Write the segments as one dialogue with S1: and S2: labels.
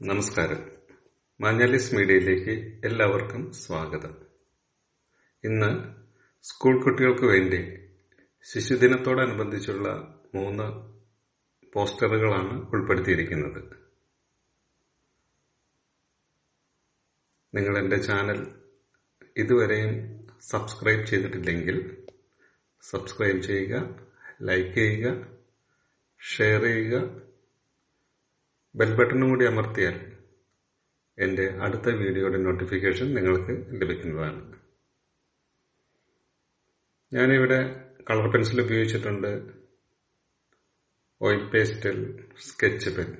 S1: നമസ്കാരം മാഞ്ഞാലിസ് മീഡിയയിലേക്ക് എല്ലാവർക്കും സ്വാഗതം ഇന്ന് സ്കൂൾ കുട്ടികൾക്ക് വേണ്ടി ശിശുദിനത്തോടനുബന്ധിച്ചുള്ള മൂന്ന് പോസ്റ്ററുകളാണ് ഉൾപ്പെടുത്തിയിരിക്കുന്നത് നിങ്ങൾ എൻ്റെ ചാനൽ ഇതുവരെയും സബ്സ്ക്രൈബ് ചെയ്തിട്ടില്ലെങ്കിൽ സബ്സ്ക്രൈബ് ചെയ്യുക ലൈക്ക് ചെയ്യുക ഷെയർ ചെയ്യുക ബെൽ ബട്ടണും കൂടി അമർത്തിയാൽ എൻ്റെ അടുത്ത വീഡിയോയുടെ നോട്ടിഫിക്കേഷൻ നിങ്ങൾക്ക് ലഭിക്കുന്നതാണ് ഞാനിവിടെ കളർ പെൻസിൽ ഉപയോഗിച്ചിട്ടുണ്ട് ഓയിൽ പേസ്റ്റൽ സ്കെച്ച് പെൻ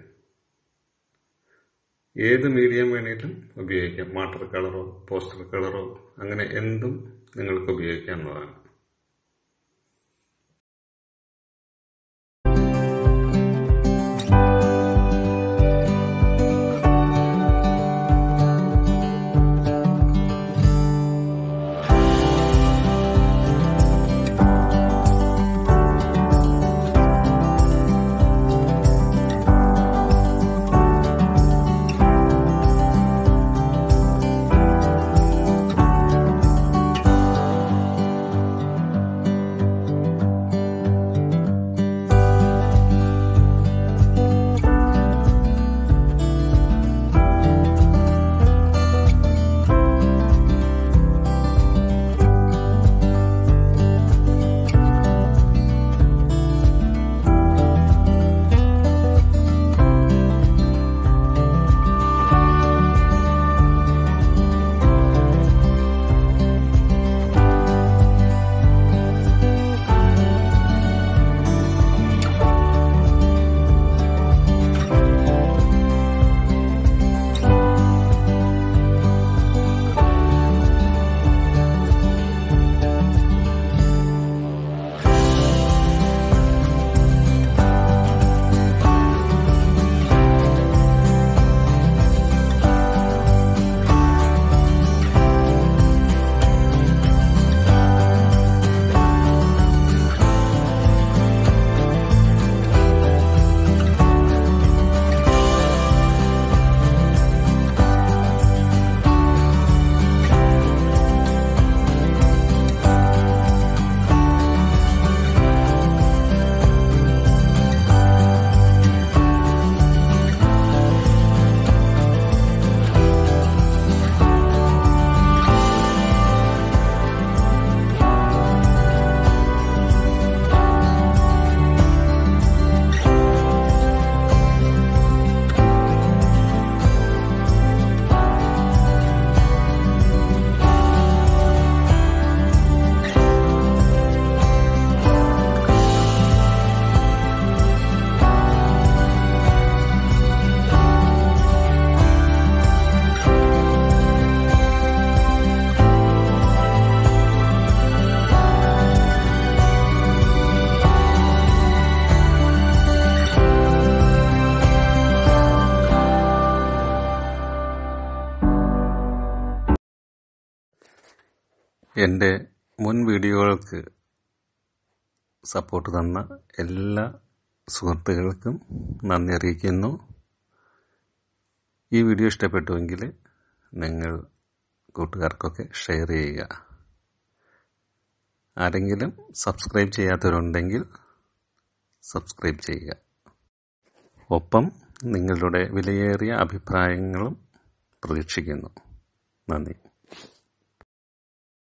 S1: ഏത് മീഡിയം വേണേലും ഉപയോഗിക്കാം വാട്ടർ കളറോ പോസ്റ്റർ കളറോ അങ്ങനെ എന്തും നിങ്ങൾക്ക് ഉപയോഗിക്കാവുന്നതാണ് എൻ്റെ മുൻ വീഡിയോകൾക്ക് സപ്പോർട്ട് തന്ന എല്ലാ സുഹൃത്തുക്കൾക്കും നന്ദി അറിയിക്കുന്നു ഈ വീഡിയോ ഇഷ്ടപ്പെട്ടുവെങ്കിൽ നിങ്ങൾ കൂട്ടുകാർക്കൊക്കെ ഷെയർ ചെയ്യുക ആരെങ്കിലും സബ്സ്ക്രൈബ് ചെയ്യാത്തവരുണ്ടെങ്കിൽ സബ്സ്ക്രൈബ് ചെയ്യുക ഒപ്പം നിങ്ങളുടെ വിലയേറിയ അഭിപ്രായങ്ങളും പ്രതീക്ഷിക്കുന്നു നന്ദി